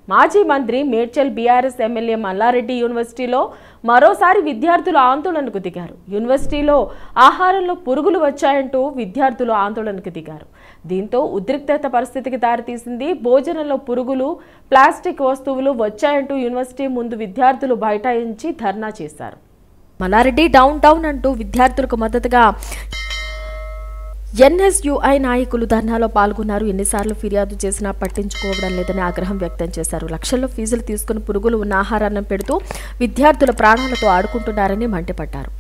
మాజీ మంత్రి Medchal BRS MLA Mallareddy యూనివర్సిటీలో మరోసారి విద్యార్థులు ఆందోళనకు దిగారు యూనివర్సిటీలో ఆహారంలో పురుగులు వచ్చాయంటూ విద్యార్థులు ఆందోళనకు దిగారు దీంతో ఉద్రిక్తత పరిస్థితికి దారితీసింది భోజనంలో పురుగులు ప్లాస్టిక్ వస్తువులు వచ్చాయంటూ యూనివర్సిటీ ముందు విద్యార్థులు బైఠాయించి ధర్నా చేశారు మల్లారెడ్డి డౌన్ డౌన్ అంటూ విద్యార్థులకు మద్దతుగా ఎన్ఎస్యుఐ నాయకులు ధర్నాలో పాల్గొన్నారు ఎన్నిసార్లు ఫిర్యాదు చేసినా పట్టించుకోవడం లేదని ఆగ్రహం వ్యక్తం చేశారు లక్షల్లో ఫీజులు తీసుకుని పురుగులు ఉన్న ఆహారాన్ని పెడుతూ విద్యార్థుల ప్రాణాలతో ఆడుకుంటున్నారని మండిపడ్డారు